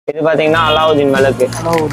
இது பாத்தீங்கன்னா அலாவுதீன் விளக்கு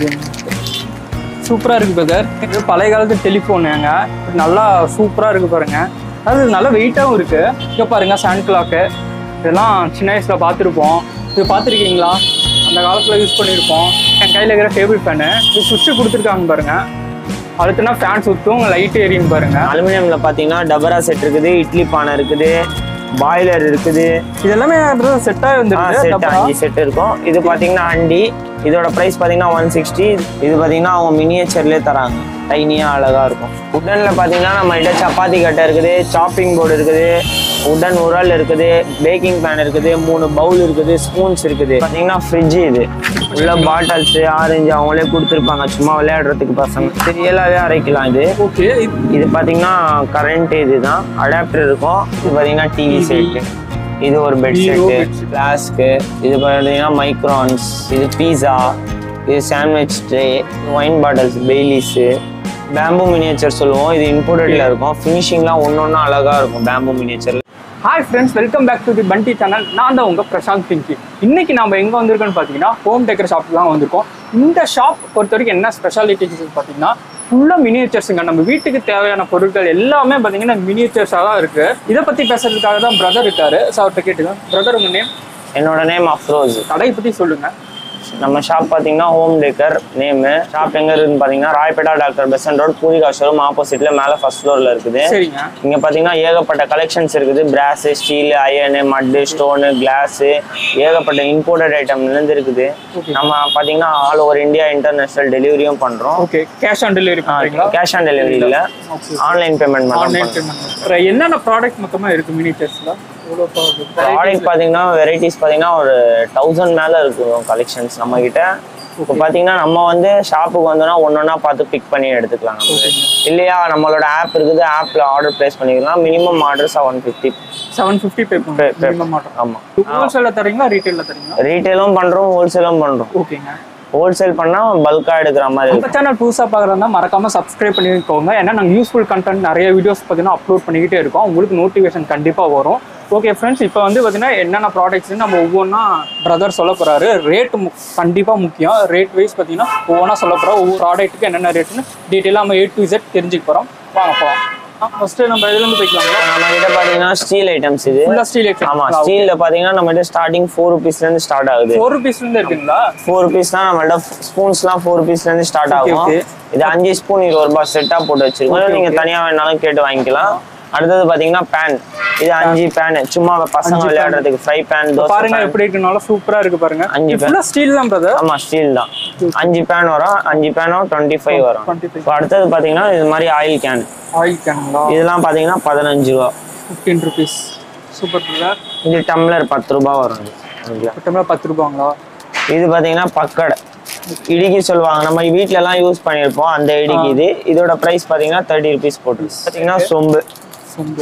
சூப்பராக இருக்கு பிரதர் இது பழைய காலத்து டெலிஃபோனுங்க நல்லா சூப்பராக இருக்கு பாருங்க அது நல்லா வெயிட்டாகவும் இருக்கு இங்கே பாருங்க சாண்ட் கிளாக்கு இதெல்லாம் சின்ன வயசில் பார்த்துருப்போம் இது பார்த்துருக்கீங்களா அந்த காலத்தில் யூஸ் பண்ணியிருப்போம் என் கையில் இருக்கிற டேபிள் ஃபேனு இது சுவிட்சு கொடுத்துருக்காங்க பாருங்க அடுத்துனா ஃபேன் சுற்றும் லைட் எரியும் பாருங்க அலுமினியம்ல பாத்தீங்கன்னா டபரா செட் இருக்குது இட்லி பானை இருக்குது பாய்லர் இருக்குது இது எல்லாமே செட்டாக வந்துருக்கு செட் டப்பா. அஞ்சு செட் இருக்கும் இது பாத்தீங்கன்னா அண்டி இதோட பிரைஸ் பாத்தீங்கன்னா ஒன் சிக்ஸ்டி இது பாத்தீங்கன்னா அவங்க மினியேச்சர்லேயே தராங்க டைனியா அழகா இருக்கும் உடன்ல பாத்தீங்கன்னா நம்ம கிட்ட சப்பாத்தி கட்டை இருக்குது சாப்பிங் போர்டு இருக்குது உடன் உரல் இருக்குது பேக்கிங் பேன் இருக்குது மூணு பவுல் இருக்குது ஸ்பூன்ஸ் இருக்குது பாத்தீங்கன்னா ஃப்ரிட்ஜ் இது உள்ள பாட்டில்ஸ் ஆரஞ்சு அவங்களே கொடுத்துருப்பாங்க சும்மா விளையாடுறதுக்கு பசங்க ரியலாவே அரைக்கலாம் இது ஓகே இது பாத்தீங்கன்னா கரண்ட் இதுதான் அடாப்டர் இருக்கும் இது பாத்தீங்கன்னா டிவி செட் இது ஒரு bed Hero set bed set. Flask இது பாத்தீங்கன்னா மைக்ரான்ஸ் இது பீஸா இது sandwich tray wine bottles Baileys bamboo miniature சொல்லுவோம் இது இம்போர்ட்டட்ல இருக்கும் ஃபினிஷிங்லாம் ஒன்று ஒன்றா அழகா இருக்கும் bamboo miniature hi friends welcome back to the Pandi channel நான் தான் உங்கள் பிரசாந்த் பிங்கி இன்னைக்கு நம்ம எங்கே வந்திருக்கோம்னு பார்த்தீங்கன்னா ஹோம் டெக்கர் ஷாப் தான் வந்திருக்கோம் இந்த ஷாப் பொறுத்த வரைக்கும் என்ன ஸ்பெஷாலிட்டிஸ் பார்த்தீங்கன்னா ஃபுல்லாக மினியேச்சர்ஸுங்க நம்ம வீட்டுக்கு தேவையான பொருட்கள் எல்லாமே பார்த்தீங்கன்னா மினியேச்சர்ஸாக தான் இருக்குது இதை பற்றி பேசுறதுக்காக தான் பிரதர் இருக்காரு ஸோ அவர்கிட்ட கேட்டுக்கோங்க பிரதர் உங்கள் நேம் என்னோட நேம் அஃப்ரோஸ் கடையை பற்றி சொல்லுங்கள் நம்ம ஷாப் பார்த்தீங்கன்னா ஹோம் டேக்கர் நேமு ஷாப் எங்க இருக்குன்னு பார்த்தீங்கன்னா Royapettah doctor Besant road Poorvika showroom ஆப்போசிட்ல மேலே ஃபர்ஸ்ட் ஃப்ளோர்ல இருக்குது சரிங்க இங்க பாத்தீங்கன்னா ஏகப்பட்ட கலெக்ஷன்ஸ் இருக்குது பிராஸ் ஸ்டீல் அயனு மட்டு ஸ்டோனு கிளாஸ் ஏகப்பட்ட இம்போர்ட்டட் ஐட்டம்ல இருந்து இருக்குது Okay. நம்ம பாத்தீங்கன்னா ஆல் ஓவர் இந்தியா இன்டர்நேஷனல் டெலிவரியும் பண்றோம் ஓகே கேஷ் ஆன் டெலிவரி பண்ணுறீங்களா கேஷ் ஆன் டெலிவரி இல்ல ஓகே ஆன்லைன் பேமெண்ட் ஆன்லைன் பண்ணலாம் பேமெண்ட் என்னென்ன ப்ராடக்ட் மொத்தமாக இருக்குது மினியேச்சர்ஸில் எவ்வளோ ப்ராடக்ட் பாத்தீங்கன்னா வெரைட்டிஸ் பாத்தீங்கன்னா ஒரு தௌசண்ட் மேல இருக்கும் கலெக்ஷன்ஸ் நம்ம கிட்ட இப்போ பாத்தீங்கன்னா நம்ம வந்து ஷாப்புக்கு வந்தோம்னா ஒன்னொன்னா பார்த்து பிக் பண்ணி எடுத்துக்கலாம் நம்ம இல்லையா நம்மளோட ஆப் இருக்குது ஆப்ல ஆர்டர் பிளேஸ் பண்ணிக்கலாம் minimum orders one fifty seven fifty pay Pay- pay- பண்ணுறோம் மாட்டோம் ஆமா ஹோல்சேலில் தரீங்களா ரீட்டைலில் தரீங்களா ரீட்டைலும் பண்றோம் ஹோல்சேலும் பண்றோம் ஓகேங்க ஹோல்சேல் பண்ணா பல்கா எடுக்கிற மாதிரி நம்ம இருக்கும் சேனல் புதுசாக பார்க்குறதா மறக்காம சப்ஸ்கிரைப் பண்ணிக்கோங்க ஏன்னா நாங்கள் யூஸ்ஃபுல் கண்டென்ட் நிறைய வீடியோஸ் பார்த்தீங்கன்னா அப்லோட் பண்ணிக்கிட்டே இருக்கோம் உங்களுக்கு நோட்டிஃபிகேஷன் கண்டிப்பாக வரும் ஓகே ஃப்ரெண்ட்ஸ் இப்போ வந்து பார்த்தீங்கன்னா என்னென்ன ப்ராடக்ட்ஸ் நம்ம ஒவ்வொன்றா பிரதர் சொல்ல போகிறாரு ரேட் மு கண்டிப்பாக முக்கியம் ரேட் வைஸ் பார்த்தீங்கன்னா ஒவ்வொன்றா சொல்ல போகிறோம் ஒவ்வொரு ப்ராடக்ட்டுக்கு என்னென்ன ரேட்னு டீட்டெயிலாக நம்ம ஏ டு இசட் தெரிஞ்சுக்க போகிறோம் வாங்க போகலாம் ஃபஸ்ட்டு நம்ம இதுலேருந்து போய்க்கலாங்களா நம்ம கிட்ட பாத்தீங்கன்னா ஸ்டீல் ஐட்டம்ஸ் இது ஃபுல்லாக ஸ்டீல் ஆமா ஸ்டீல்ல பாத்தீங்கன்னா நம்ம கிட்ட ஸ்டார்டிங் ஃபோர் ருபீஸ்ல இருந்து ஸ்டார்ட் ஆகுது ஃபோர் ருபீஸ்லேருந்து இருக்குங்களா ஃபோர் ருபீஸ் தான் நம்மள்ட்ட ஸ்பூன்ஸ்லாம் ஃபோர் ருபீஸ்ல இருந்து ஸ்டார்ட் Okay, ஆகும் okay. இது அஞ்சு ஸ்பூன் இருபது ரூபாய் செட்டா போட்டு வச்சிருக்கோம் நீங்க தனியா வேணாலும் கேட்டு வாங்கிக்கலாம் அடுத்தது பாத்தீங்கன்னா பேன் இது அஞ்சு பேன் சும்மா பசங்க அஞ்சு pan. விளையாடுறதுக்கு ஃப்ரை பேன் தோசை பாருங்க pan. எப்படி இருக்குனாலும் சூப்பராக இருக்கு பாருங்க அஞ்சு இது ஃபுல்லாக ஸ்டீல் தான் பிரதர் ஆமா ஸ்டீல் தான் அஞ்சு பேன் வரும் அஞ்சு பேனும் டுவெண்ட்டி ஃபைவ் வரும் 25. இப்போ அடுத்தது பாத்தீங்கன்னா இது மாதிரி ஆயில் கேன் ஆயில் கேனுங்களா இதெல்லாம் பாத்தீங்கன்னா பதினஞ்சு ரூபா ஃபிஃப்டீன் ருபீஸ் சூப்பர் பிரதர் இது டம்ளர் பத்து ரூபாய் வரும் இது இதுல. மொத்தமாக பத்து ரூபாங்களா இது பாத்தீங்கன்னா பக்கடை இடிக்கி சொல்லுவாங்க நம்ம வீட்ல எல்லாம் யூஸ் பண்ணியிருப்போம் அந்த இடிக்கு இது இதோட பிரைஸ் பாத்தீங்கன்னா தேர்ட்டி ருபீஸ் போட்டு பாத்தீங்கன்னா சொம்பு சொம்பு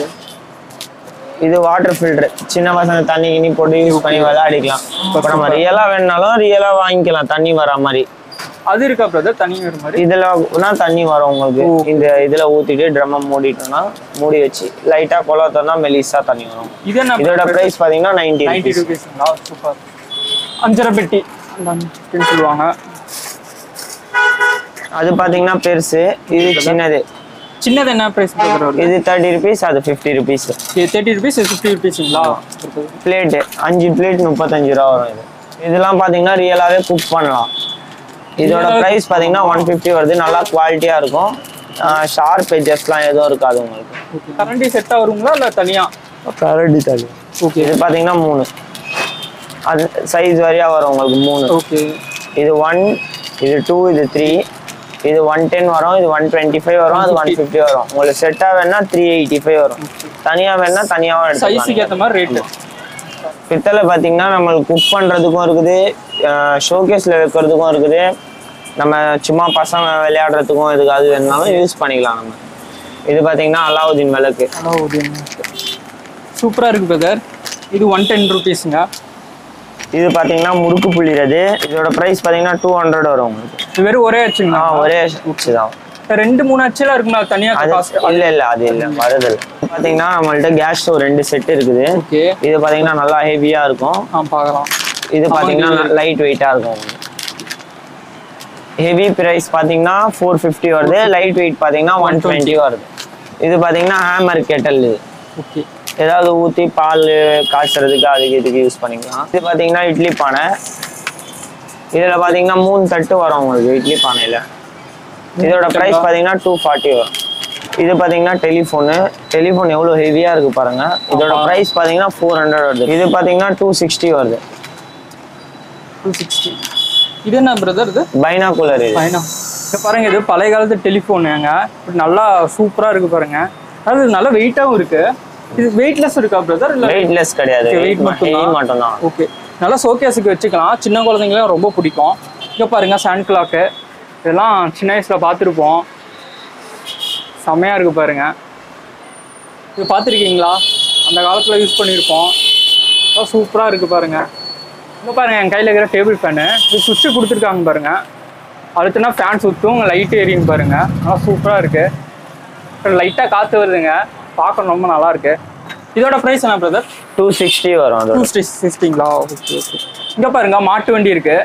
இது வாட்டர் ஃபில்டர் சின்ன பசங்க தண்ணி கிண்ணி போட்டு யூஸ் பண்ணி விளையாடிக்கலாம் இப்போ நம்ம ரியலா வேணுனாலும் ரியலா வாங்கிக்கலாம் தண்ணி வர மாதிரி அது இருக்கா பிரதர் தனி ஒரு மாதிரி இதுல தண்ணி வரும் உங்களுக்கு இந்த இதுல ஊத்திட்டு ட்ரம்ம மூடிட்டோம்னா மூடி வச்சு லைட்டா கொலாத்தோம்னா மெலிசா தண்ணி வரும் இது என்ன இதோட பிரைஸ் பாத்தீங்கன்னா நைன்டி நைன்டி ருபீஸ்ங்களா சூப்பர் அஞ்சரை பெட்டி அந்த அஞ்சுன்னு சொல்லுவாங்க அது பாத்தீங்கன்னா பெருசு இது சின்னது சின்னது என்ன ப்ரைஸ் பிரதர் வருது இது தேர்ட்டி ருபீஸ் அது ஃபிஃப்டி ருபீஸ் இது தேர்ட்டி ருபீஸ் இது ஃபிஃப்டி ருபீஸுங்களா பிளேட்டு அஞ்சு பிளேட் முப்பத்தஞ்சு ரூபா வரும் இது இதெல்லாம் பாத்தீங்கன்னா ரியலாவே குக் பண்ணலாம் இதோட பிரைஸ் பாத்தீங்கன்னா ஒன் ஃபிஃப்டி வருது நல்லா குவாலிட்டியா இருக்கும் ஷார்ப் எஜஸ்லாம் எதுவும் இருக்காது உங்களுக்கு ஓகே கரண்டி செட்டாக வருங்களா இல்லை தனியாக கரடி தள்ளி ஓகே இது பாத்தீங்கன்னா மூணு அது சைஸ் வரையா வரும் உங்களுக்கு மூணு ஓகே இது ஒன் இது டூ இது த்ரீ இது ஒன் டென் வரும் இது ஒன் டுவெண்ட்டி ஃபைவ் வரும் அது ஒன் ஃபிஃப்டி வரும் உங்களுக்கு செட்டாக வேணா த்ரீ எயிட்டி ஃபைவ் வரும் தனியா வேணா தனியாகவும் சைஸுக்கு எடுத்துக்கலாம் ஏற்ற மாதிரி ரேட்டு பித்தளை பார்த்தீங்கன்னா நம்மளுக்கு குக் பண்ணுறதுக்கும் இருக்குது ஷோகேஸில் வைக்கிறதுக்கும் இருக்குது நம்ம சும்மா பசங்க விளையாடுறதுக்கும் எதுக்காவது வேணுனாலும் யூஸ் பண்ணிக்கலாம் நம்ம இது பார்த்தீங்கன்னா அலாவுதீன் விளக்கு சூப்பராக இருக்கு பிரதர் இது ஒன் டென் ருபீஸுங்க இது பார்த்தீங்கன்னா முறுக்கு புள்ளிறது இதோட ப்ரைஸ் பார்த்தீங்கன்னா டூ ஹண்ட்ரட் வரும் உங்களுக்கு இது வெறும் ஒரே ஆச்சுங்களா ஆ ஒரே உச்சி தான் ரெண்டு மூணு அச்சுலாம் இருக்குங்களா தனியாக அது காஸ்ட் இல்ல இல்ல அது இல்ல வருதில்ல பாத்தீங்கன்னா நம்மள்ட்ட கேஸ் ஸ்டவ் ரெண்டு செட் இருக்குது ஓகே இது பாத்தீங்கன்னா நல்லா ஹெவியா இருக்கும் ஆ பார்க்கலாம் இது பார்த்தீங்கன்னா லைட் வெயிட்டாக இருக்கும் ஹெவி ப்ரைஸ் பார்த்தீங்கன்னா ஃபோர் ஃபிஃப்டி வருது லைட் வெயிட் பார்த்தீங்கன்னா ஒன் டுவெண்ட்டி வருது இது பார்த்தீங்கன்னா ஹேமர் கெட்டல் இது ஓகே ஏதாவது ஊற்றி பால் காய்ச்சறதுக்கு அதுக்கு இதுக்கு யூஸ் பண்ணிக்கலாம் இது பார்த்தீங்கன்னா இட்லி பானை இதில் பார்த்தீங்கன்னா மூணு தட்டு வரும் உங்களுக்கு இட்லி பானையில் இதோட ப்ரைஸ் பார்த்தீங்கன்னா டூ ஃபார்ட்டி வரும் இது பார்த்தீங்கன்னா டெலிஃபோனு டெலிஃபோன் எவ்வளோ ஹெவியாக இருக்குது பாருங்க இதோட ப்ரைஸ் பார்த்தீங்கன்னா ஃபோர் ஹண்ட்ரட் வருது இது பார்த்தீங்கன்னா டூ சிக்ஸ்டி வருது டூ சிக்ஸ்டி இது என்ன பிரதர் இது பைனாகுலர் இது ஃபைனா இது பாருங்க இது பழைய காலத்து டெலிஃபோனுங்க இப்படி நல்லா சூப்பரா இருக்கு பாருங்க அதாவது இது நல்லா வெயிட்டாகவும் இருக்கு இது வெயிட்லெஸ் இருக்கா பிரதர் இல்லை வெயிட்லெஸ் கிடையாது Okay, weight வெயிட் மட்டும்தான். மட்டும்தான் ஓகே நல்லா ஷோகேஸுக்கு வச்சுக்கலாம் சின்ன குழந்தைங்களும் ரொம்ப பிடிக்கும் இங்கே பாருங்க சாண்ட் கிளாக்கு இதெல்லாம் சின்ன வயசில் பார்த்துருப்போம் செம்மையாக இருக்கு பாருங்க இது பார்த்துருக்கீங்களா அந்த காலத்தில் யூஸ் பண்ணியிருப்போம் சூப்பராக இருக்கு பாருங்க இங்கே பாருங்க என் கையில் இருக்கிற டேபிள் ஃபேனு இது சுவிட்சு கொடுத்துருக்காங்க பாருங்க அழுத்துனா ஃபேன் சுற்றும் லைட் எரியும் பாருங்க நல்லா சூப்பராக இருக்கு லைட்டாக காற்று வருதுங்க பார்க்க ரொம்ப நல்லா இருக்கு இதோட ப்ரைஸ் என்ன பிரதர் டூ சிக்ஸ்டி வரும் அதோட டூ சிக்ஸ்டிங்களா ஓகே ஓகே இங்கே பாருங்க மாட்டு வண்டி இருக்கு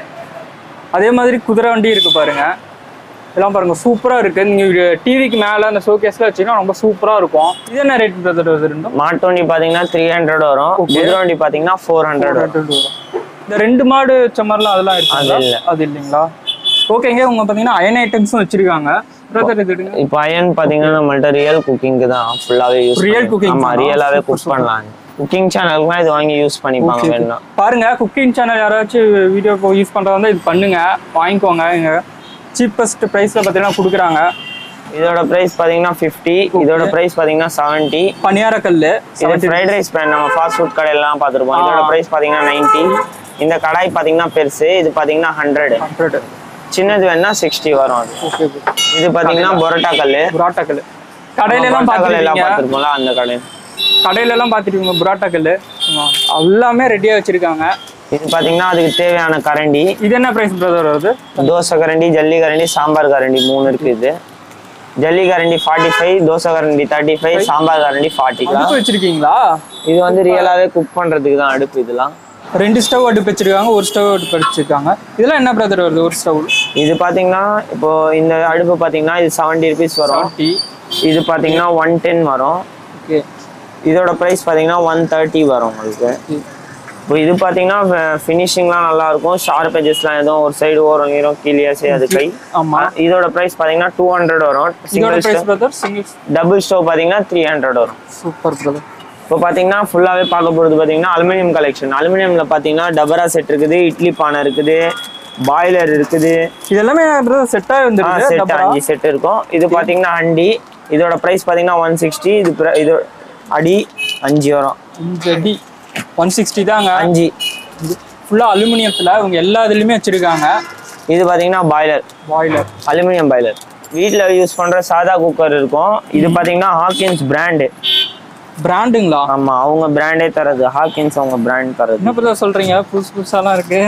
அதே மாதிரி குதிரை வண்டி இருக்கு பாருங்க இதெல்லாம் பாருங்க சூப்பரா இருக்கு நீங்க டிவிக்கு மேல அந்த ஷோகேஸ்ல வச்சீங்கன்னா ரொம்ப சூப்பரா இருக்கும் இது என்ன ரேட் பிரதர் வருது ரெண்டும் மாட்டு வண்டி பார்த்தீங்கன்னா த்ரீ ஹண்ட்ரட் வரும் Okay. குதிரை வண்டி பார்த்தீங்கன்னா ஃபோர் ஹண்ட்ரட் வரும் இந்த ரெண்டு மாடு வச்ச மாதிரிலாம் அதெல்லாம் அது இருக்கு இல்ல. அது இல்லைங்களா ஓகேங்க உங்க பாத்தீங்கன்னா அயன் ஐட்டம்ஸும் வச்சிருக்காங்க பிரதர் இது எடுங்க. இப்போ அயன் பார்த்தீங்கன்னா நம்மள்ட்ட ரியல் குக்கிங்க்கு தான் ஃபுல்லாகவே யூஸ் Real cooking ஆமா தானா? ரியலாகவே Super, குக் பண்ணலாம் குக்கிங் சேனலுக்குலாம் இது வாங்கி யூஸ் பண்ணிப்பாங்க Okay, okay. வேணும்னா பாருங்க குக்கிங் சேனல் யாராச்சும் வீடியோ யூஸ் பண்றதா இருந்தா இது பண்ணுங்க வாங்கிக்கோங்க இங்க சீப்பஸ்ட் பிரைஸ்ல பாத்தீங்கன்னா கொடுக்குறாங்க இதோட பிரைஸ் பார்த்தீங்கன்னா ஃபிஃப்டி இதோட பிரைஸ் பார்த்தீங்கன்னா செவன்ட்டி பனியார கல்லு இது ஃப்ரைட் ரைஸ் பேன் நம்ம ஃபாஸ்ட் ஃபுட் கடையிலலாம் பார்த்துருப்போம் இதோட ஆ. பிரைஸ் பார்த்தீங்கன்னா நைன்ட்டி இந்த கடாய் பார்த்தீங்கன்னா பெருசு இது பார்த்தீங்கன்னா ஹண்ட்ரட் ஹண்ட்ரட் சின்னது வேணா சிக்ஸ்டி வரும் அது ஓகே ஓகே இது பார்த்தீங்கன்னா பொரோட்டா கல் புராட்டா கல் கடையில எல்லாம் பொரோட்டா கல் எல்லாம் பார்த்துருக்கீங்க பார்த்துருப்போம்ல அந்த கடை கடையில எல்லாம் பார்த்துருக்கீங்க புராட்டா கல் எல்லாமே ரெடியா வச்சிருக்காங்க இது பார்த்தீங்கன்னா அதுக்கு தேவையான கரண்டி இது என்ன பிரைஸ் பிரதர் வருது தோசை கரண்டி ஜல்லி கரண்டி சாம்பார் கரண்டி மூணு இருக்கு இது ஜல்லி கரண்டி ஃபார்ட்டி ஃபைவ் தோசை கரண்டி தேர்ட்டி ஃபைவ் சாம்பார் கரண்டி ஃபார்ட்டி அடுப்பு வச்சிருக்கீங்களா இது வந்து ரியலாவே குக் பண்றதுக்கு தான் அடுப்பு இதெல்லாம் ரெண்டு ஸ்டவ் அடுப்பு வச்சிருக்காங்க ஒரு ஸ்டவ் அடுப்பு வச்சிருக்காங்க இதெல்லாம் என்ன பிரதர் வருது ஒரு ஸ்டவ் இது பாத்தீங்கன்னா இப்போ இந்த அடுப்பு பாத்தீங்கன்னா இது செவன்டி ருபீஸ் வரும் டீ இது பாத்தீங்கன்னா ஒன் டென் வரும் ஓகே இதோட ப்ரைஸ் பாத்தீங்கன்னா ஒன் தேர்ட்டி வரும் உங்களுக்கு இப்போ இது பாத்தீங்கன்னா ஃபினிஷிங்லாம் நல்லா இருக்கும் ஷார்ப் எஜஸ்லாம் எதுவும் ஒரு சைடு ஓரம் ஈரம் கீழே செய்யாது கை ஆமா இதோட ப்ரைஸ் பாத்தீங்கன்னா டூ ஹண்ட்ரட் வரும் இதோட single price brother single double stove பாத்தீங்கன்னா த்ரீ ஹண்ட்ரட் வரும் சூப்பர் பிரதர் இப்போ பார்த்தீங்கன்னா ஃபுல்லாகவே பார்க்க போகிறது பார்த்தீங்கன்னா அலுமினியம் கலெக்ஷன் அலுமினியமில் பார்த்தீங்கன்னா டபரா செட் இருக்குது இட்லி பானை இருக்குது பாய்லர் இருக்குது இது எல்லாமே பிரதர் செட்டா வந்துருக்கு செட் டப்பரா. அஞ்சு செட் இருக்கும் இது பார்த்தீங்கன்னா அண்டி இதோட ப்ரைஸ் பார்த்தீங்கன்னா ஒன் சிக்ஸ்டி இது pri- இது அடி அஞ்சு வரும் அஞ்சு அடி ஒன் சிக்ஸ்டி தாங்க அஞ்சு ஃபுல்லா அலுமினியத்துல இவங்க எல்லா இதுலயுமே வச்சிருக்காங்க இது பார்த்தீங்கன்னா பாய்லர் பாய்லர் அலுமினியம் பாய்லர் வீட்டில் யூஸ் பண்ணுற சாதா குக்கர் இருக்கும் இது பார்த்தீங்கன்னா ஹாக்கின்ஸ் பிராண்டு பிராண்டுங்களா ஆமாம் அவங்க பிராண்டே தரது ஹாக்கின்ஸ் அவங்க பிராண்ட் தரது என்ன பிரதர் சொல்றீங்க புதுசு புதுசாலாம் இருக்கு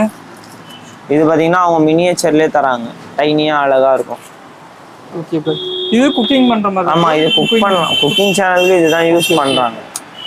இது பார்த்தீங்கன்னா அவங்க மினியேச்சர்லேயே தராங்க டைனியாக அழகாக இருக்கும் ஓகே பிரதர் இது குக்கிங் பண்ற மாதிரி ஆமா இது குக் பண்ணலாம் குக்கிங் சேனலுக்கு இதுதான் யூஸ் பண்றாங்க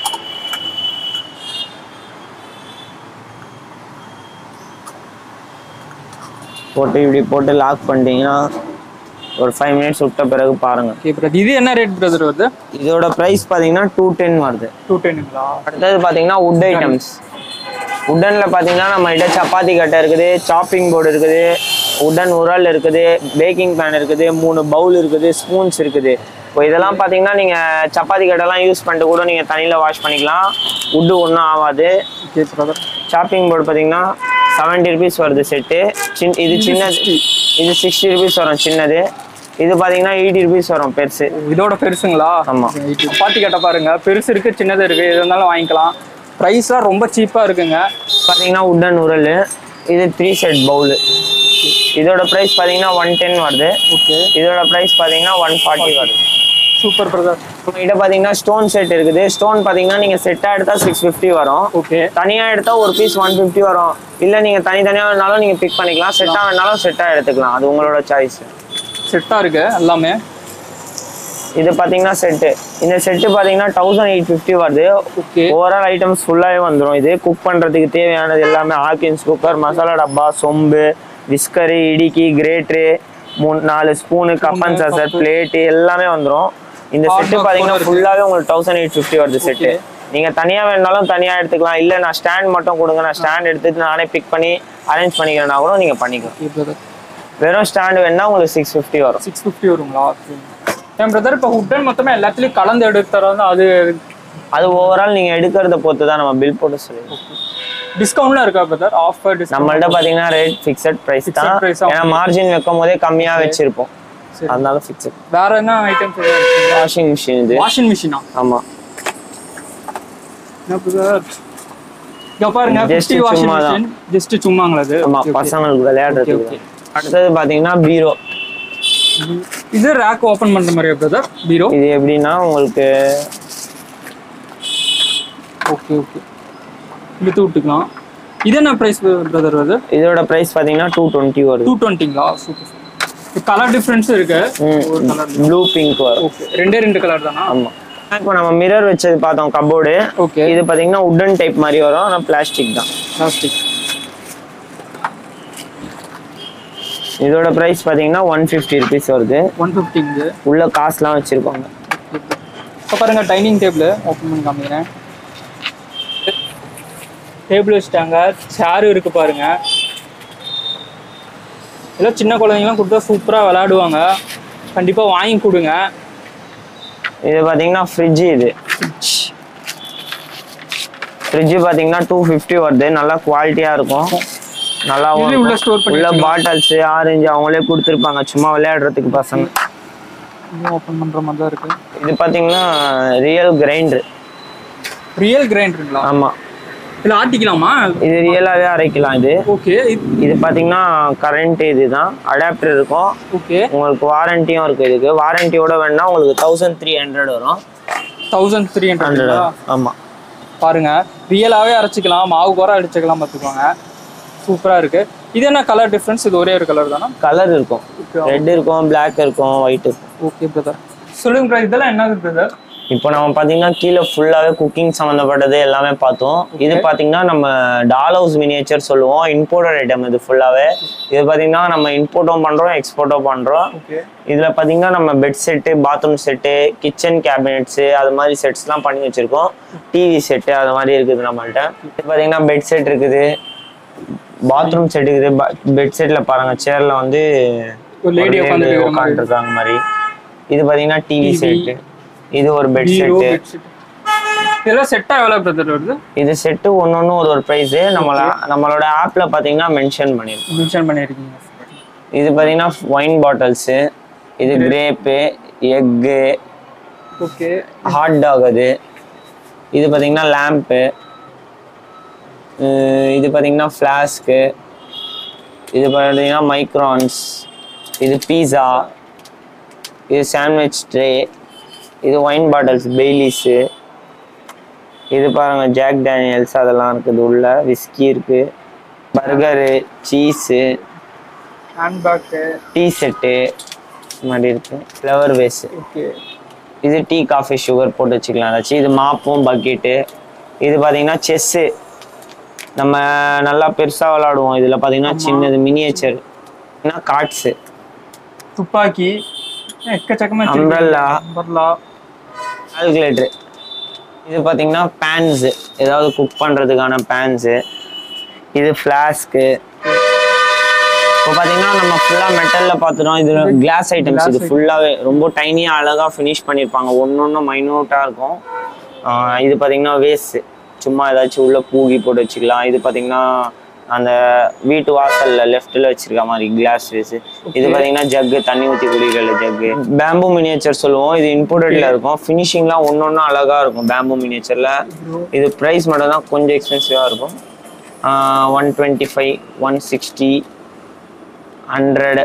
போட்டு இப்படி போட்டு லாக் பண்ணிட்டீங்கன்னா ஒரு ஃபைவ் மினிட்ஸ் விட்ட பிறகு பாருங்க ஓகே பிரதர் இது என்ன ரேட் பிரதர் வருது இதோட ப்ரைஸ் பார்த்தீங்கன்னா டூ டென் வருது டூ டென்னுங்களா அடுத்தது பார்த்தீங்கன்னா வுட் ஐட்டம்ஸ் உட்டனில் பார்த்தீங்கன்னா நம்ம கிட்ட சப்பாத்தி கட்டை இருக்குது சாப்பிங் போர்டு இருக்குது உடன் உரல் இருக்குது பேக்கிங் பேன் இருக்குது மூணு பவுல் இருக்குது ஸ்பூன்ஸ் இருக்குது இப்போ இதெல்லாம் பார்த்தீங்கன்னா நீங்கள் சப்பாத்தி கட்டைலாம் யூஸ் பண்ணிட்டு கூட நீங்கள் தண்ணியில் வாஷ் பண்ணிக்கலாம் உட்டு ஒன்றும் ஆகாது ஓகே பிரதர் சாப்பிங் போர்டு பார்த்தீங்கன்னா செவன்ட்டி ருபீஸ் வருது செட்டு சின் இது சின்னது இது சிக்ஸ்டி ருபீஸ் வரும் சின்னது இது பார்த்தீங்கன்னா எயிட்டி ருபீஸ் வரும் பெருசு இதோட பெருசுங்களா ஆமா. பாத்தி கட்ட பாருங்க பெருசு இருக்கு சின்னது இருக்கு எது இருந்தாலும் வாங்கிக்கலாம் ப்ரைஸ்லாம் ரொம்ப சீப்பா இருக்குங்க பார்த்தீங்கன்னா உட்டன் உரல் இது த்ரீ செட் பவுலு இதோட ப்ரைஸ் பார்த்தீங்கன்னா ஒன் டென் வருது ஓகே இதோட ப்ரைஸ் பார்த்தீங்கன்னா ஒன் ஃபார்ட்டி வருது சூப்பர் பிரதர் உங்ககிட்ட பார்த்தீங்கன்னா ஸ்டோன் செட் இருக்குது ஸ்டோன் பார்த்தீங்கன்னா நீங்கள் செட்டாக எடுத்தால் சிக்ஸ் ஃபிஃப்டி வரும் ஓகே தனியாக எடுத்தால் ஒரு பீஸ் ஒன் ஃபிஃப்டி வரும் இல்லை நீங்கள் தனித்தனியாக வேணாலும் நீங்கள் பிக் பண்ணிக்கலாம் செட்டாக வேணாலும் செட்டாக எடுத்துக்கலாம் அது உங்களோட சாய்ஸ் செட்டா இருக்கு எல்லாமே இது பார்த்தீங்கன்னா செட்டு இந்த செட்டு பார்த்தீங்கன்னா தௌசண்ட் எயிட் ஃபிஃப்டி வருது ஓகே ஓவரால் ஐட்டம்ஸ் ஃபுல்லாகவே வந்துடும் இது குக் பண்ணுறதுக்கு தேவையானது எல்லாமே ஆக்கின்ஸ் குக்கர் மசாலா டப்பா சொம்பு விஸ்கரு இடிக்கி கிரேட்ரு மூணு நாலு ஸ்பூனு கப்பன் சாசர் பிளேட்டு எல்லாமே வந்துடும் இந்த Hot செட்டு box பார்த்தீங்கன்னா கூட இருக்கு. ஃபுல்லாகவே உங்களுக்கு தௌசண்ட் எயிட் ஃபிஃப்டி வருது செட்டு நீங்கள் தனியாக வேணாலும் தனியாக எடுத்துக்கலாம் இல்லை நான் ஸ்டாண்ட் மட்டும் கொடுங்க நான் ஸ்டாண்ட் எடுத்துட்டு நானே பிக் பண்ணி அரேஞ்ச் பண்ணிக்கிறேன்னா கூட நீங்கள் பண்ணிக்கலாம் ஓகே பிரதர் வெறும் ஸ்டாண்ட் வேணா உங்களுக்கு சிக்ஸ் ஃபிஃப்டி வரும் சிக்ஸ் ஃபிஃப்டி வருங்களா Okay. என் பிரதர் இப்போ உட்டன் மொத்தமாக எல்லாத்துலேயும் கலந்து எடுத்துறது அது அது ஓவரால் நீங்கள் எடுக்கிறத பொறுத்து தான் நம்ம பில் போட்டு சொல்லுவோம் டிஸ்கவுண்ட்லாம் இருக்கா பிரதர் ஆஃபர் டிஸ்கவுண்ட் நம்மள்ட்ட பாத்தீங்கன்னா ரேட் ஃபிக்ஸட் பிரைஸ் Fixed தான் price ஆ ஏன்னா மார்ஜின் வைக்கும் போதே கம்மியா வச்சிருப்போம் சரி. அதனால ஃபிக்ஸட் வேற என்ன ஐட்டம்ஸ் வாஷிங் மிஷின் இது வாஷிங் மிஷினா ஆமா என்ன பிரதர் இங்க பாருங்க Just ஃபிஃப்டி வாஷிங் சும்மா தான். மிஷின் ஜஸ்ட் சும்மாங்களா அது ஆமா Okay, okay. பசங்களுக்கு Okay, விளையாடுறதுக்கு okay. அடுத்தது பாத்தீங்கன்னா பீரோ இது ரேக் ஓபன் பண்ற மாதிரியா பிரதர் பீரோ இது எப்படின்னா உங்களுக்கு ஓகே ஓகே இழுத்து விட்டுக்கலாம் இது என்ன ப்ரைஸ் பிரதர் வருது இதோட பிரைஸ் பாத்தீங்கன்னா டூ டுவெண்ட்டி வருது டூ டுவெண்ட்டிங்களா சூப்பர் கலர் டிஃப்ரென்ஸ் இருக்கு ஒரு கலர் ப்ளூ பிங்க் வரும் ஓகே ரெண்டே ரெண்டு கலர் தானா ஆமா இப்போ நம்ம மிரர் வச்சது பார்த்தோம் கபோர்டு ஓகே இது பாத்தீங்கன்னா உட்டன் டைப் மாதிரி வரும் ஆனா பிளாஸ்டிக் தான் பிளாஸ்டிக் இதோட பிரைஸ் பாத்தீங்கன்னா ஒன் ஃபிஃப்டி ருபீஸ் வருது ஒன் ஃபிஃப்டிங்க உள்ள காசுலாம் வச்சிருப்பாங்க இப்போ பாருங்க டைனிங் டேபிள் ஓப்பன் பண்ணி காமிக்கிறேன் டேபிள் வச்சுட்டாங்க சேரும் இருக்கு பாருங்க எல்லாம் சின்ன குழந்தைங்கலாம் கொடுத்தா சூப்பராக விளையாடுவாங்க கண்டிப்பாக வாங்கி கொடுங்க இது பாத்தீங்கன்னா ஃப்ரிட்ஜ் இது ஃப்ரிட்ஜ் பாத்தீங்கன்னா டூ ஃபிஃப்டி வருது நல்லா குவாலிட்டியா இருக்கும் நல்லா இதுலயும் உள்ள store பண்ணி உள்ள பாட்டில்ஸ் ஆரஞ்சு அவங்களே கொடுத்துருப்பாங்க சும்மா விளையாடுறதுக்கு பசங்க இதுவும் ஓப்பன் பண்ணுற மாதிரி தான் இருக்கு இது பாத்தீங்கன்னா ரியல் கிரைண்டர் ரியல் கிரைண்டருங்களா ஆமா இதில் ஆட்டிக்கலாமா இது ரியலாவே அரைக்கலாம் இது ஓகே இது பாத்தீங்கன்னா கரண்ட் இதுதான் அடாப்டர் இருக்கும் ஓகே உங்களுக்கு வாரண்டியும் இருக்கு இதுக்கு வாரண்டியோட வேணா உங்களுக்கு தௌசண்ட் த்ரீ ஹண்ட்ரட் வரும் தௌசண்ட் த்ரீ ஹண்ட்ரட் ஹண்ட்ரட் ஆமா பாருங்க ரியலாகவே அரைச்சிக்கலாம் மாவு குறை அடிச்சுக்கலாம் பார்த்துக்கோங்க சூப்பராக இருக்கு இது என்ன கலர் டிஃப்ரென்ஸ் இது ஒரே ஒரு கலர் தானா கலர் இருக்கும் ரெட் இருக்கும் பிளாக் இருக்கும் ஒயிட் இருக்கும் ஓகே பிரதர் சொல்லுங்க பிரதர் இதெல்லாம் என்னது பிரதர் இப்போ நம்ம பாத்தீங்கன்னா கீழே ஃபுல்லாவே குக்கிங் சம்மந்தப்பட்டது எல்லாமே பார்த்தோம் இது பாத்தீங்கன்னா நம்ம டால் ஹவுஸ் மினியேச்சர் சொல்லுவோம் இம்போர்ட்டட் ஐட்டம் இது ஃபுல்லாவே இது பாத்தீங்கன்னா நம்ம இம்போர்ட்டும் பண்றோம் எக்ஸ்போர்ட்டும் பண்றோம் ஓகே இதுல பாத்தீங்கன்னா நம்ம bed set bathroom set kitchen cabinets அது மாதிரி செட்ஸ்லாம் பண்ணி வச்சிருக்கோம் டிவி செட்டு அது மாதிரி இருக்குது நம்மள்ட்ட இது பாத்தீங்கன்னா பெட் செட் இருக்குது பாத்ரூம் செட் இருக்குது பெட் செட்ல பாருங்க சேர்ல வந்து ஒரு lady உட்கார்ந்துட்டு இருக்கிற மாதிரி. உட்காந்துருக்காங்க மாதிரி இது பாத்தீங்கன்னா டிவி TV. செட்டு இது ஒரு பெட் ஹீரோ செட்டு பெட்ஷீட் இதெல்லாம் செட்டாக எவ்வளோ பிரதர் வருது இது செட்டு ஒன்னொன்னு ஒரு ஒரு ப்ரைஸ் நம்மள நம்மளோட ஆப்ல பாத்தீங்கன்னா மென்ஷன் பண்ணிருக்கோம் மென்ஷன் பண்ணியிருக்கீங்க இது பாத்தீங்கன்னா ஒயின் பாட்டில்ஸ் இது grape egg okay hot dog அது இது பாத்தீங்கன்னா லேம்ப்பு இது பாத்தீங்கன்னா ஃப்ளாஸ்க்கு இது பார்த்தீங்கன்னா மைக்ரான்ஸ் இது பீஸா இது சாண்ட்விச் ட்ரே இது ஒயின் பாட்டில்ஸ் பெய்லிஸு இது பாருங்க ஜாக் டேனியல்ஸ் அதெல்லாம் இருக்குது உள்ள விஸ்கி இருக்கு burger cheese handbag tea set மாதிரி இருக்கு ஃப்ளவர் வேஸு ஓகே இது டீ காஃபி சுகர் போட்டு வச்சுக்கலாம் ஏதாச்சும் இது மாப்பும் பக்கெட்டு இது பார்த்தீங்கன்னா செஸ்ஸு நம்ம நல்லா பெருசாக விளாடுவோம் இதில் பார்த்தீங்கன்னா சின்னது மினியேச்சர் கார்ட்ஸு துப்பாக்கி எக்கச்சக்கமா Umbrella. அம்பர்லா கால்குலேட்ரு இது பார்த்தீங்கன்னா பேன்ஸு ஏதாவது குக் பண்ணுறதுக்கான பேன்ஸு இது ஃப்ளாஸ்க்கு இப்போ பார்த்தீங்கன்னா நம்ம ஃபுல்லாக மெட்டலில் பார்த்துட்டோம் இது கிளாஸ் ஐட்டம்ஸ் இது ஃபுல்லாகவே ரொம்ப டைனியாக அழகாக ஃபினிஷ் பண்ணியிருப்பாங்க ஒன்று ஒன்று மைனூட்டாக இருக்கும் ஆஹ் இது பார்த்தீங்கன்னா வேஸ்ட்டு சும்மா ஏதாச்சும் உள்ள பூகி போட்டு வச்சுக்கலாம் இது பார்த்தீங்கன்னா அந்த வீட்டு வாசல்ல லெஃப்ட்ல வச்சிருக்க மாதிரி கிளாஸ் வேஸ் இது பார்த்தீங்கன்னா ஜக்கு தண்ணி ஊற்றி குடிக்கிற ஜக்கு பேம்பு மினியேச்சர் சொல்லுவோம் இது இம்போர்ட்டட்ல இருக்கும் ஃபினிஷிங்லாம் ஒன்று ஒன்று அழகா இருக்கும் பேம்பு மினியேச்சர்ல இது ப்ரைஸ் மட்டும் தான் கொஞ்சம் எக்ஸ்பென்சிவாக இருக்கும் one twenty five one sixty hundred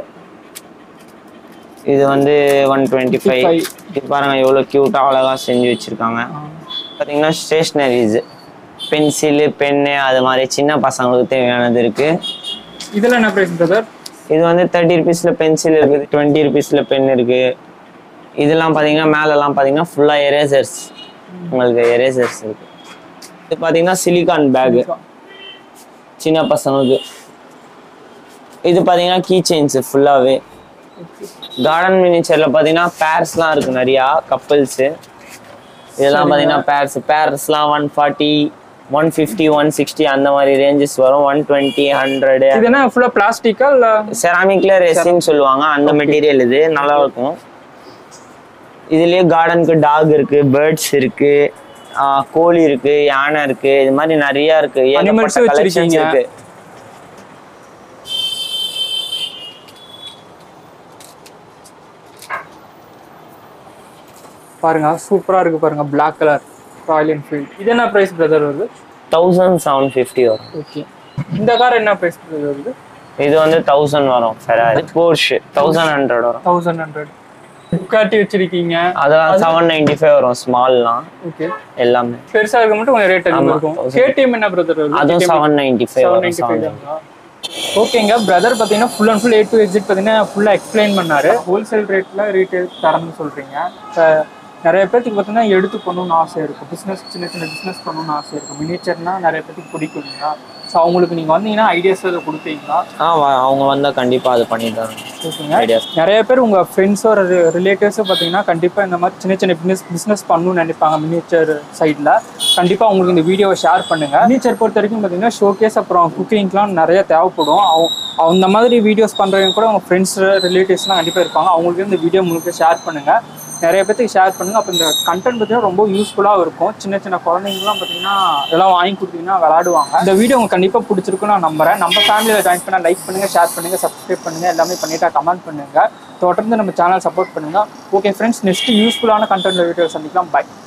இது வந்து ஒன் டுவெண்ட்டி ஃபைவ் இது பாருங்க எவ்வளோ க்யூட்டாக அழகாக செஞ்சு வச்சுருக்காங்க பார்த்தீங்கன்னா ஸ்டேஷ்னரிஸ் பென்சிலு பென்னு அது மாதிரி சின்ன பசங்களுக்கு தேவையானது இருக்குது இதெல்லாம் என்ன பிரைஸ் பிரதர் இது வந்து தேர்ட்டி ருபீஸில் பென்சில் இருக்குது டுவெண்ட்டி ருபீஸில் பென் இருக்குது இதெல்லாம் பார்த்தீங்கன்னா மேலெல்லாம் பார்த்தீங்கன்னா ஃபுல்லாக எரேசர்ஸ் உங்களுக்கு எரேசர்ஸ் இருக்கு இது பார்த்தீங்கன்னா சிலிகான் பேகு சின்ன பசங்களுக்கு இது பார்த்தீங்கன்னா கீ செயின்ஸ் ஃபுல்லாகவே கார்டன் மினிச்சரில் பார்த்தீங்கன்னா பேர்ஸ்லாம் இருக்கு நிறையா கப்பல்ஸு இதெல்லாம் பார்த்தீங்கன்னா பேர்ஸ் பேர்ஸ்லாம் one forty one fifty one sixty அந்த மாதிரி ரேஞ்சஸ் வரும் ஒன் டுவெண்ட்டி ஹண்ட்ரடு இது என்ன ஃபுல்லா பிளாஸ்டிக்கா இல்ல செராமிக்ல ரெசின்னு சொல்லுவாங்க அந்த மெட்டீரியல் இது நல்லா இருக்கும் இதுலயே கார்டனுக்கு டாக் இருக்கு பேர்ட்ஸ் இருக்கு ஆ, கோழி இருக்கு யானை இருக்கு இது மாதிரி நிறைய இருக்கு Animals ஏகப்பட்ட collections வச்சிருக்கீங்க. இருக்கு பாருங்க சூப்பரா இருக்கு பாருங்க Black கலர் ராயல் என்ஃபீல்ட் இது என்ன பிரைஸ் பிரதர் வருது தௌசண்ட் செவன் ஃபிஃப்டி வரும் ஓகே இந்த கார் என்ன பிரைஸ் பிரதர் வருது இது வந்து தௌசண்ட் வரும் ஃபெராரி போர்ஷ் தௌசண்ட் ஹண்ட்ரட் வரும் தௌசண்ட் ஹண்ட்ரட் புக்காட்டி வச்சிருக்கீங்க அதெல்லாம் செவன் நைன்டி ஃபைவ் வரும் ஸ்மால்லாம் ஓகே எல்லாமே பெருசா இருக்க மட்டும் கொஞ்சம் ரேட் அதிகமாக ஆமா, இருக்கும் 1000. கேடிஎம் என்ன பிரதர் வருது அதுவும் செவன் நைன்டி ஃபைவ் வரும் செவன் ஓகேங்க பிரதர் பார்த்தீங்கன்னா full and full A to exit பார்த்தீங்கன்னா ஃபுல்லாக எக்ஸ்பிளைன் பண்ணாரு ஹோல்சேல் ரேட்டில் ரீட்டைல் தரம்னு சொல்கிறீங்க இப்போ நிறைய பேர்த்துக்கு பார்த்தீங்கன்னா எடுத்து பண்ணணும்னு ஆசை இருக்கும் பிஸ்னஸ் சின்ன சின்ன பிஸ்னஸ் பண்ணணும்னு ஆசை இருக்கும் மினிச்சர்னா நிறைய பேர்த்துக்கு பிடிக்கும் இல்லையா ஸோ அவங்களுக்கு நீங்கள் வந்தீங்கன்னா ஐடியாஸ் அதை கொடுப்பீங்களா ஆ வா- அவங்க வந்தா கண்டிப்பா அது பண்ணி தரணும் ஓகேங்க ஐடியாஸ் நிறைய பேர் உங்கள் ஃப்ரெண்ட்ஸோ ரிலேட்டிவ்ஸோ பார்த்தீங்கன்னா கண்டிப்பாக இந்த மாதிரி சின்ன சின்ன பிஸ்னஸ் பிஸ்னஸ் பண்ணணும்னு நினைப்பாங்க மினிச்சர் சைடில் கண்டிப்பாக உங்களுக்கு இந்த வீடியோவை ஷேர் பண்ணுங்கள் மினிச்சர் பொறுத்த வரைக்கும் பார்த்தீங்கன்னா ஷோகேஸ் அப்புறம் குக்கிங்க்குலாம் நிறைய தேவைப்படும் அவங்க அந்த மாதிரி வீடியோஸ் பண்ணுறவங்க கூட உங்கள் ஃப்ரெண்ட்ஸ் ரிலேட்டிவ்ஸ்லாம் கண்டிப்பாக இருப்பாங்க அவங்களுக்கு இந்த வீடியோ முழுக்க ஷேர் பண்ணுங்கள் நிறைய பேர்த்துக்கு ஷேர் பண்ணுங்க அப்போ இந்த கண்டென்ட் பார்த்தீங்கன்னா ரொம்ப யூஸ்ஃபுல்லாக இருக்கும் சின்ன சின்ன குழந்தைங்கலாம் பார்த்தீங்கன்னா இதெல்லாம் வாங்கி கொடுத்தீங்கன்னா விளாடுவாங்க இந்த வீடியோ உங்களுக்கு கண்டிப்பாக பிடிச்சிருக்கும் நான் நம்புறேன் நம்ம ஃபேமிலியில் ஜாயின் பண்ணால் லைக் பண்ணுங்க ஷேர் பண்ணுங்க சப்ஸ்கிரைப் பண்ணுங்க எல்லாமே பண்ணிட்டா கமெண்ட் பண்ணுங்க தொடர்ந்து நம்ம சேனல் சப்போர்ட் பண்ணுங்க ஓகே ஃப்ரெண்ட்ஸ் நெக்ஸ்ட் யூஸ்ஃபுல்லான கண்டென்ட் வீடியோ சந்திக்கலாம் பை